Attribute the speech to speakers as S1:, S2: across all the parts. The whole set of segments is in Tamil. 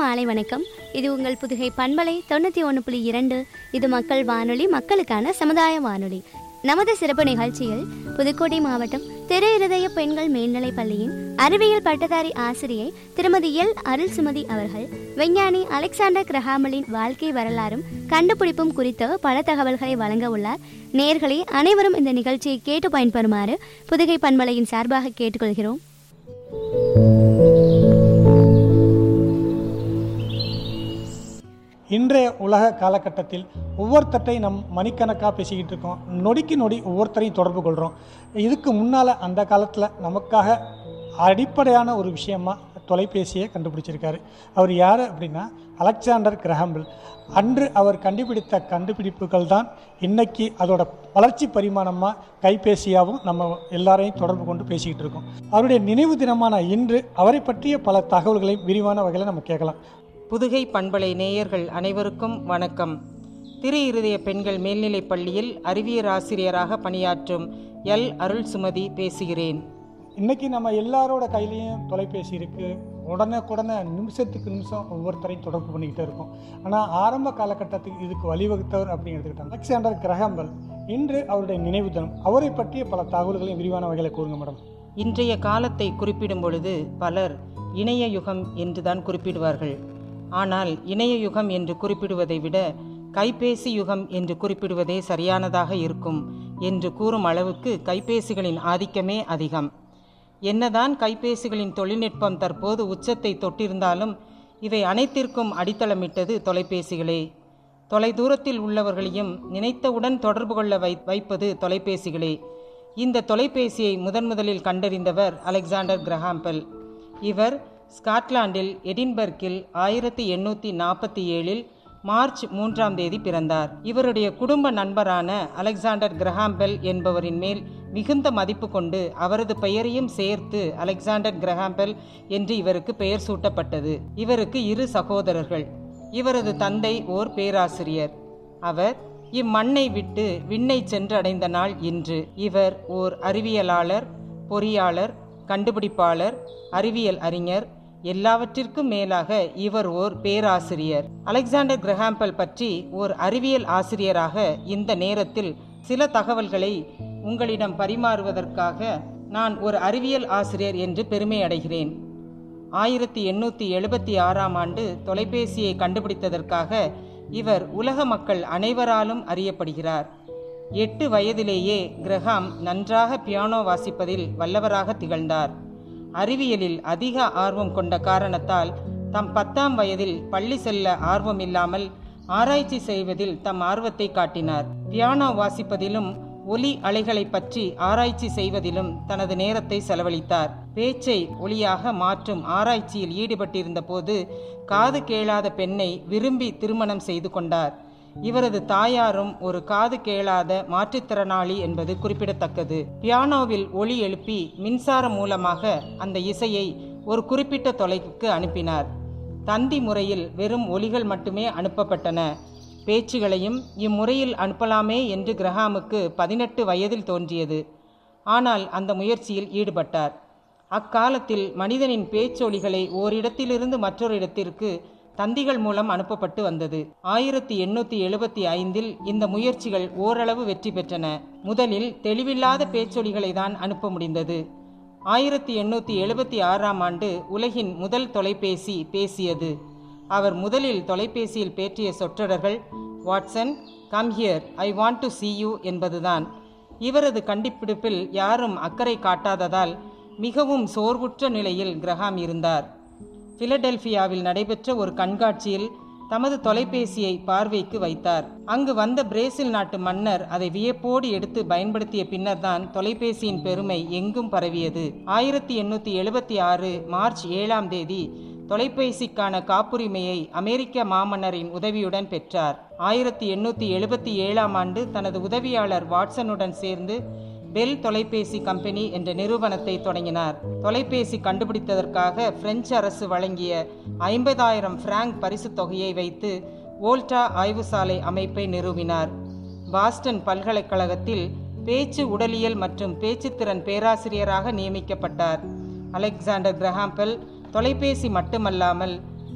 S1: மாலை வணக்கம் இது உங்கள் புதுகை பண்பலை தொண்ணூற்றி ஒன்று புள்ளி இரண்டு இது மக்கள் வானொலி மக்களுக்கான சமுதாய வானொலி நமது சிறப்பு நிகழ்ச்சியில் புதுக்கோட்டை மாவட்டம் திரு இருதய பெண்கள் மேல்நிலைப் பள்ளியின் அறிவியல் பட்டதாரி ஆசிரியை திருமதி எல் அருள் சுமதி அவர்கள் விஞ்ஞானி அலெக்சாண்டர் கிரஹாமலின் வாழ்க்கை வரலாறும் கண்டுபிடிப்பும் குறித்து பல தகவல்களை வழங்க உள்ளார் நேர்களே அனைவரும் இந்த நிகழ்ச்சியை கேட்டு பயன்பெறுமாறு புதுகை பண்பலையின் சார்பாக கேட்டுக்கொள்கிறோம்
S2: இன்றைய உலக காலகட்டத்தில் ஒவ்வொருத்தட்டை நம் மணிக்கணக்காக பேசிக்கிட்டு இருக்கோம் நொடிக்கு நொடி ஒவ்வொருத்தரையும் தொடர்பு கொள்கிறோம் இதுக்கு முன்னால் அந்த காலத்தில் நமக்காக அடிப்படையான ஒரு விஷயமா தொலைபேசியை கண்டுபிடிச்சிருக்காரு அவர் யார் அப்படின்னா அலெக்சாண்டர் கிரஹம்பிள் அன்று அவர் கண்டுபிடித்த கண்டுபிடிப்புகள் தான் இன்னைக்கு அதோட வளர்ச்சி பரிமாணமாக கைபேசியாகவும் நம்ம எல்லாரையும் தொடர்பு கொண்டு பேசிக்கிட்டு இருக்கோம் அவருடைய நினைவு தினமான இன்று அவரை பற்றிய பல தகவல்களை விரிவான வகையில் நம்ம கேட்கலாம்
S3: புதுகை பண்பலை நேயர்கள் அனைவருக்கும் வணக்கம் திரு இருதய பெண்கள் மேல்நிலைப் பள்ளியில் அறிவியல் ஆசிரியராக பணியாற்றும் எல் அருள் சுமதி பேசுகிறேன்
S2: இன்னைக்கு நம்ம எல்லாரோட கையிலையும் தொலைபேசி இருக்குது உடனுக்குடனே நிமிஷத்துக்கு நிமிஷம் ஒவ்வொருத்தரையும் தொடர்பு பண்ணிக்கிட்டே இருக்கோம் ஆனால் ஆரம்ப காலகட்டத்துக்கு இதுக்கு வழிவகுத்தவர் அப்படின்னு எடுத்துக்கிட்டாங்க அலெக்சாண்டர் கிரஹாம்பல் இன்று அவருடைய நினைவு தினம் அவரை பற்றிய பல தகவல்களையும் விரிவான வகையில் கூறுங்க மேடம்
S3: இன்றைய காலத்தை குறிப்பிடும் பொழுது பலர் இணைய யுகம் என்றுதான் குறிப்பிடுவார்கள் ஆனால் இணைய யுகம் என்று குறிப்பிடுவதை விட கைபேசி யுகம் என்று குறிப்பிடுவதே சரியானதாக இருக்கும் என்று கூறும் அளவுக்கு கைபேசிகளின் ஆதிக்கமே அதிகம் என்னதான் கைபேசிகளின் தொழில்நுட்பம் தற்போது உச்சத்தை தொட்டிருந்தாலும் இவை அனைத்திற்கும் அடித்தளமிட்டது தொலைபேசிகளே தொலைதூரத்தில் உள்ளவர்களையும் நினைத்தவுடன் தொடர்பு கொள்ள வை வைப்பது தொலைபேசிகளே இந்த தொலைபேசியை முதன் முதலில் கண்டறிந்தவர் அலெக்சாண்டர் கிரஹாம்பெல் இவர் ஸ்காட்லாந்தில் எடின்பர்க்கில் ஆயிரத்தி எண்ணூற்றி நாற்பத்தி ஏழில் மார்ச் மூன்றாம் தேதி பிறந்தார் இவருடைய குடும்ப நண்பரான அலெக்சாண்டர் கிரஹாம்பெல் என்பவரின் மேல் மிகுந்த மதிப்பு கொண்டு அவரது பெயரையும் சேர்த்து அலெக்சாண்டர் கிரஹாம்பெல் என்று இவருக்கு பெயர் சூட்டப்பட்டது இவருக்கு இரு சகோதரர்கள் இவரது தந்தை ஓர் பேராசிரியர் அவர் இம்மண்ணை விட்டு விண்ணை சென்றடைந்த நாள் இன்று இவர் ஓர் அறிவியலாளர் பொறியாளர் கண்டுபிடிப்பாளர் அறிவியல் அறிஞர் எல்லாவற்றிற்கும் மேலாக இவர் ஓர் பேராசிரியர் அலெக்சாண்டர் கிரஹாம்பல் பற்றி ஓர் அறிவியல் ஆசிரியராக இந்த நேரத்தில் சில தகவல்களை உங்களிடம் பரிமாறுவதற்காக நான் ஒரு அறிவியல் ஆசிரியர் என்று பெருமை அடைகிறேன் ஆயிரத்தி எண்ணூற்றி எழுபத்தி ஆறாம் ஆண்டு தொலைபேசியை கண்டுபிடித்ததற்காக இவர் உலக மக்கள் அனைவராலும் அறியப்படுகிறார் எட்டு வயதிலேயே கிரஹாம் நன்றாக பியானோ வாசிப்பதில் வல்லவராக திகழ்ந்தார் அறிவியலில் அதிக ஆர்வம் கொண்ட காரணத்தால் தம் பத்தாம் வயதில் பள்ளி செல்ல ஆர்வமில்லாமல் ஆராய்ச்சி செய்வதில் தம் ஆர்வத்தை காட்டினார் பியானோ வாசிப்பதிலும் ஒலி அலைகளை பற்றி ஆராய்ச்சி செய்வதிலும் தனது நேரத்தை செலவழித்தார் பேச்சை ஒளியாக மாற்றும் ஆராய்ச்சியில் ஈடுபட்டிருந்த போது காது கேளாத பெண்ணை விரும்பி திருமணம் செய்து கொண்டார் இவரது தாயாரும் ஒரு காது கேளாத மாற்றுத்திறனாளி என்பது குறிப்பிடத்தக்கது பியானோவில் ஒளி எழுப்பி மின்சாரம் மூலமாக அந்த இசையை ஒரு குறிப்பிட்ட தொலைவுக்கு அனுப்பினார் தந்தி முறையில் வெறும் ஒலிகள் மட்டுமே அனுப்பப்பட்டன பேச்சுகளையும் இம்முறையில் அனுப்பலாமே என்று கிரஹாமுக்கு பதினெட்டு வயதில் தோன்றியது ஆனால் அந்த முயற்சியில் ஈடுபட்டார் அக்காலத்தில் மனிதனின் பேச்சொலிகளை ஓரிடத்திலிருந்து மற்றொரு இடத்திற்கு தந்திகள் மூலம் அனுப்பப்பட்டு வந்தது ஆயிரத்தி எண்ணூற்றி எழுபத்தி ஐந்தில் இந்த முயற்சிகள் ஓரளவு வெற்றி பெற்றன முதலில் தெளிவில்லாத பேச்சொலிகளை தான் அனுப்ப முடிந்தது ஆயிரத்தி எண்ணூற்றி எழுபத்தி ஆறாம் ஆண்டு உலகின் முதல் தொலைபேசி பேசியது அவர் முதலில் தொலைபேசியில் பேற்றிய சொற்றொடர்கள் Watson come here I want to see you என்பதுதான் இவரது கண்டுபிடிப்பில் யாரும் அக்கறை காட்டாததால் மிகவும் சோர்வுற்ற நிலையில் கிரஹாம் இருந்தார் பிலடெல்பியாவில் நடைபெற்ற ஒரு கண்காட்சியில் தமது தொலைபேசியை பார்வைக்கு வைத்தார் அங்கு வந்த பிரேசில் நாட்டு மன்னர் அதை வியப்போடு எடுத்து பயன்படுத்திய பின்னர்தான் தொலைபேசியின் பெருமை எங்கும் பரவியது ஆயிரத்தி எண்ணூற்றி எழுபத்தி ஆறு மார்ச் ஏழாம் தேதி தொலைபேசிக்கான காப்புரிமையை அமெரிக்க மாமன்னரின் உதவியுடன் பெற்றார் ஆயிரத்தி எண்ணூற்றி எழுபத்தி ஏழாம் ஆண்டு தனது உதவியாளர் வாட்சனுடன் சேர்ந்து பெல் தொலைபேசி கம்பெனி என்ற நிறுவனத்தை தொடங்கினார் தொலைபேசி கண்டுபிடித்ததற்காக பிரெஞ்சு அரசு வழங்கிய ஐம்பதாயிரம் பிராங்க் பரிசுத் தொகையை வைத்து வோல்டா ஆய்வுசாலை அமைப்பை நிறுவினார் பாஸ்டன் பல்கலைக்கழகத்தில் பேச்சு உடலியல் மற்றும் பேச்சுத்திறன் பேராசிரியராக நியமிக்கப்பட்டார் அலெக்சாண்டர் கிரஹாம்பெல் தொலைபேசி மட்டுமல்லாமல்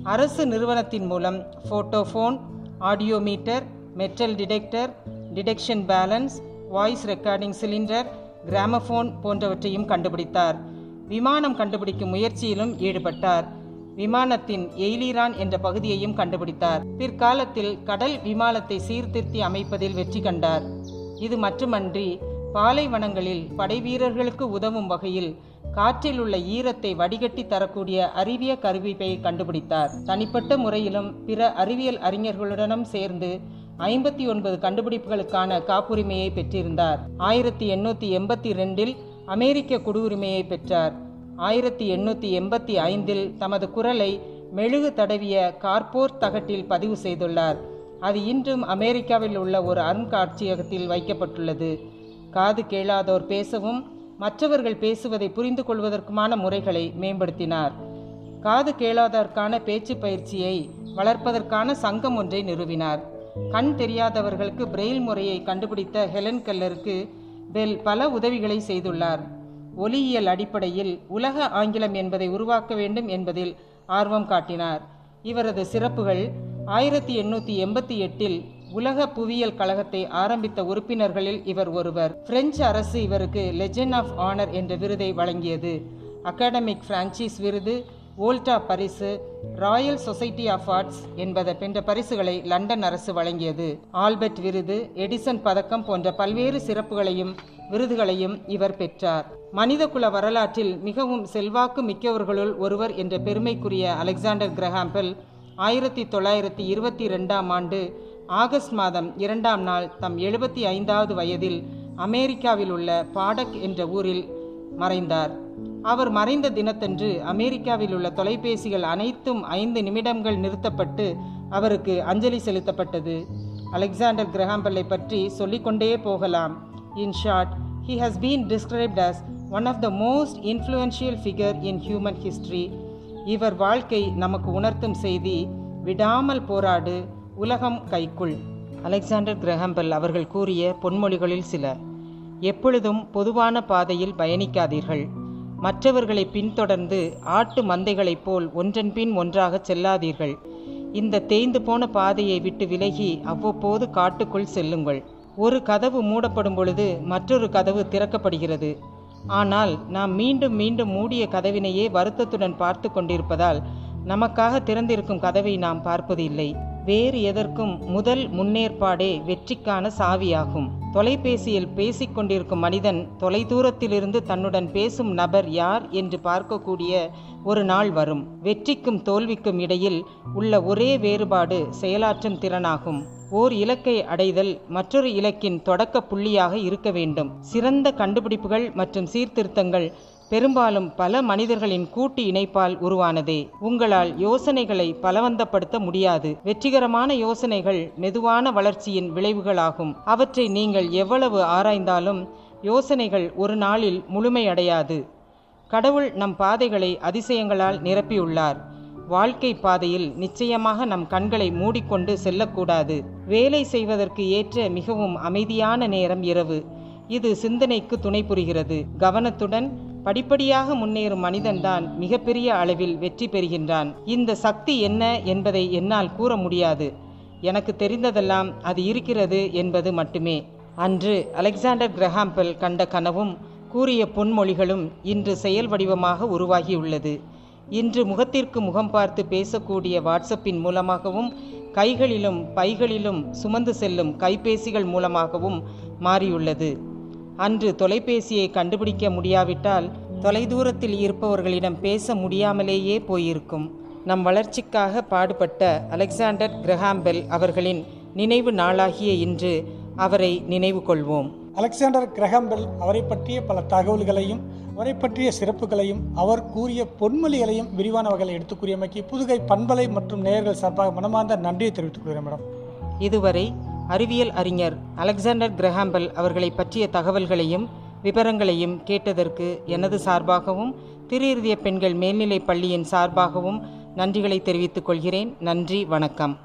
S3: அரசு நிறுவனத்தின் மூலம் photophone audiometer metal detector detection balance voice recording cylinder gramophone போன்றவற்றையும் கண்டுபிடித்தார் விமானம் கண்டுபிடிக்கும் முயற்சியிலும் ஈடுபட்டார் விமானத்தின் எய்லிரான் என்ற பகுதியையும் கண்டுபிடித்தார் பிற்காலத்தில் கடல் விமானத்தை சீர்திருத்தி அமைப்பதில் வெற்றி கண்டார் இது மட்டுமன்றி பாலைவனங்களில் படைவீரர்களுக்கு உதவும் வகையில் காற்றில் உள்ள ஈரத்தை வடிகட்டி தரக்கூடிய அறிவிய கருவிப்பை கண்டுபிடித்தார் தனிப்பட்ட முறையிலும் பிற அறிவியல் அறிஞர்களுடனும் சேர்ந்து ஐம்பத்தி ஒன்பது கண்டுபிடிப்புகளுக்கான காப்புரிமையை பெற்றிருந்தார் ஆயிரத்தி எண்ணூற்றி எண்பத்தி ரெண்டில் அமெரிக்க குடியுரிமையை பெற்றார் ஆயிரத்தி எண்ணூற்றி எண்பத்தி ஐந்தில் தமது குரலை மெழுகு தடவிய கார்போர் தகட்டில் பதிவு செய்துள்ளார் அது இன்றும் அமெரிக்காவில் உள்ள ஒரு அருங்காட்சியகத்தில் வைக்கப்பட்டுள்ளது காது கேளாதோர் பேசவும் மற்றவர்கள் பேசுவதை புரிந்து கொள்வதற்குமான முறைகளை மேம்படுத்தினார் காது கேளாதோருக்கான பேச்சு பயிற்சியை வளர்ப்பதற்கான சங்கம் ஒன்றை நிறுவினார் கண் தெரியாதவர்களுக்கு பிரெயில் முறையை கண்டுபிடித்த ஹெலன் கெல்லருக்கு பெல் பல உதவிகளை செய்துள்ளார் ஒலியியல் அடிப்படையில் உலக ஆங்கிலம் என்பதை உருவாக்க வேண்டும் என்பதில் ஆர்வம் காட்டினார் இவரது சிறப்புகள் ஆயிரத்தி எண்ணூற்றி எண்பத்தி எட்டில் உலக புவியியல் கழகத்தை ஆரம்பித்த உறுப்பினர்களில் இவர் ஒருவர் பிரெஞ்சு அரசு இவருக்கு லெஜெண்ட் ஆஃப் ஆனர் என்ற விருதை வழங்கியது அகாடமிக் பிரான்சிஸ் விருது வோல்டா பரிசு ராயல் சொசைட்டி ஆஃப் ஆர்ட்ஸ் என்பதை என்ற பரிசுகளை லண்டன் அரசு வழங்கியது ஆல்பர்ட் விருது எடிசன் பதக்கம் போன்ற பல்வேறு சிறப்புகளையும் விருதுகளையும் இவர் பெற்றார் மனிதகுல வரலாற்றில் மிகவும் செல்வாக்கு மிக்கவர்களுள் ஒருவர் என்ற பெருமைக்குரிய அலெக்சாண்டர் கிரஹாம்பெல் ஆயிரத்தி தொள்ளாயிரத்தி இருபத்தி ரெண்டாம் ஆண்டு ஆகஸ்ட் மாதம் இரண்டாம் நாள் தம் எழுபத்தி ஐந்தாவது வயதில் அமெரிக்காவில் உள்ள பாடக் என்ற ஊரில் மறைந்தார் அவர் மறைந்த தினத்தன்று அமெரிக்காவில் உள்ள தொலைபேசிகள் அனைத்தும் ஐந்து நிமிடங்கள் நிறுத்தப்பட்டு அவருக்கு அஞ்சலி செலுத்தப்பட்டது அலெக்சாண்டர் கிரஹாம்பெல்லை பற்றி சொல்லிக்கொண்டே போகலாம் in short he has been described as one of the most influential figure in human history இவர் வாழ்க்கை நமக்கு உணர்த்தும் செய்தி விடாமல் போராடு உலகம் கைக்குள் அலெக்சாண்டர் கிரஹாம்பெல் அவர்கள் கூறிய பொன்மொழிகளில் சில எப்பொழுதும் பொதுவான பாதையில் பயணிக்காதீர்கள் மற்றவர்களை பின்தொடர்ந்து ஆட்டு மந்தைகளைப் போல் ஒன்றன் பின் ஒன்றாக செல்லாதீர்கள் இந்த தேய்ந்து போன பாதையை விட்டு விலகி அவ்வப்போது காட்டுக்குள் செல்லுங்கள் ஒரு கதவு மூடப்படும் பொழுது மற்றொரு கதவு திறக்கப்படுகிறது ஆனால் நாம் மீண்டும் மீண்டும் மூடிய கதவினையே வருத்தத்துடன் பார்த்து கொண்டிருப்பதால் நமக்காக திறந்திருக்கும் கதவை நாம் பார்ப்பது இல்லை வேறு எதற்கும் முதல் முன்னேற்பாடே வெற்றிக்கான சாவியாகும் தொலைபேசியில் பேசிக் கொண்டிருக்கும் மனிதன் தொலைதூரத்திலிருந்து தன்னுடன் பேசும் நபர் யார் என்று பார்க்கக்கூடிய ஒரு நாள் வரும் வெற்றிக்கும் தோல்விக்கும் இடையில் உள்ள ஒரே வேறுபாடு செயலாற்றும் திறனாகும் ஓர் இலக்கை அடைதல் மற்றொரு இலக்கின் தொடக்க புள்ளியாக இருக்க வேண்டும் சிறந்த கண்டுபிடிப்புகள் மற்றும் சீர்திருத்தங்கள் பெரும்பாலும் பல மனிதர்களின் கூட்டு இணைப்பால் உருவானதே உங்களால் யோசனைகளை பலவந்தப்படுத்த முடியாது வெற்றிகரமான யோசனைகள் மெதுவான வளர்ச்சியின் விளைவுகளாகும் அவற்றை நீங்கள் எவ்வளவு ஆராய்ந்தாலும் யோசனைகள் ஒரு நாளில் முழுமையடையாது கடவுள் நம் பாதைகளை அதிசயங்களால் நிரப்பியுள்ளார் வாழ்க்கை பாதையில் நிச்சயமாக நம் கண்களை மூடிக்கொண்டு செல்லக்கூடாது வேலை செய்வதற்கு ஏற்ற மிகவும் அமைதியான நேரம் இரவு இது சிந்தனைக்கு துணை புரிகிறது கவனத்துடன் படிப்படியாக முன்னேறும் மனிதன்தான் மிகப்பெரிய அளவில் வெற்றி பெறுகின்றான் இந்த சக்தி என்ன என்பதை என்னால் கூற முடியாது எனக்கு தெரிந்ததெல்லாம் அது இருக்கிறது என்பது மட்டுமே அன்று அலெக்சாண்டர் கிரஹாம்பெல் கண்ட கனவும் கூறிய பொன்மொழிகளும் இன்று செயல் வடிவமாக உருவாகியுள்ளது இன்று முகத்திற்கு முகம் பார்த்து பேசக்கூடிய வாட்ஸ்அப்பின் மூலமாகவும் கைகளிலும் பைகளிலும் சுமந்து செல்லும் கைபேசிகள் மூலமாகவும் மாறியுள்ளது அன்று தொலைபேசியை கண்டுபிடிக்க முடியாவிட்டால் தொலைதூரத்தில் இருப்பவர்களிடம் பேச முடியாமலேயே போயிருக்கும் நம் வளர்ச்சிக்காக பாடுபட்ட அலெக்சாண்டர் கிரஹாம்பெல் அவர்களின் நினைவு நாளாகிய இன்று அவரை நினைவு கொள்வோம்
S2: அலெக்சாண்டர் கிரஹாம்பெல் அவரை பற்றிய பல தகவல்களையும் அவரை பற்றிய சிறப்புகளையும் அவர் கூறிய பொன்மொழிகளையும் விரிவான வகையில் எடுத்துக் கூறியமைக்கு புதுகை பண்பலை மற்றும் நேயர்கள் சார்பாக மனமார்ந்த நன்றியை தெரிவித்துக் கொள்கிறேன் மேடம்
S3: இதுவரை அறிவியல் அறிஞர் அலெக்சாண்டர் கிரஹாம்பெல் அவர்களை பற்றிய தகவல்களையும் விவரங்களையும் கேட்டதற்கு எனது சார்பாகவும் திரு இருதய பெண்கள் மேல்நிலைப் பள்ளியின் சார்பாகவும் நன்றிகளை தெரிவித்துக் கொள்கிறேன் நன்றி வணக்கம்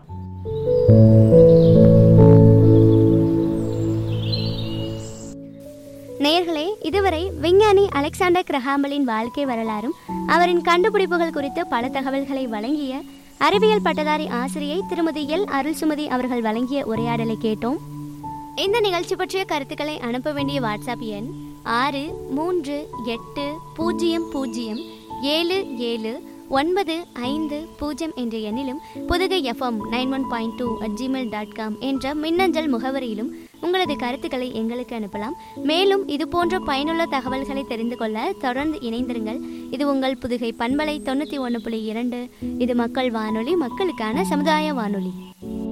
S1: நேயர்களே இதுவரை விஞ்ஞானி அலெக்சாண்டர் கிரஹாம்பலின் வாழ்க்கை வரலாறும் அவரின் கண்டுபிடிப்புகள் குறித்து பல தகவல்களை வழங்கிய அறிவியல் பட்டதாரி ஆசிரியை திருமதி எல் அருள் சுமதி அவர்கள் வழங்கிய உரையாடலை கேட்டோம் இந்த நிகழ்ச்சி பற்றிய கருத்துக்களை அனுப்ப வேண்டிய வாட்ஸ்அப் எண் ஆறு மூன்று எட்டு பூஜ்ஜியம் பூஜ்ஜியம் ஏழு ஏழு ஒன்பது ஐந்து பூஜ்ஜியம் என்ற எண்ணிலும் Pudugai FM nine one point two at Gmail dot com என்ற மின்னஞ்சல் முகவரியிலும் உங்களது கருத்துக்களை எங்களுக்கு அனுப்பலாம் மேலும் இது போன்ற பயனுள்ள தகவல்களை தெரிந்து கொள்ள தொடர்ந்து இணைந்திருங்கள் இது உங்கள் புதுகை பண்பலை தொண்ணூற்றி ஒன்று புள்ளி இரண்டு இது மக்கள் வானொலி மக்களுக்கான சமுதாய வானொலி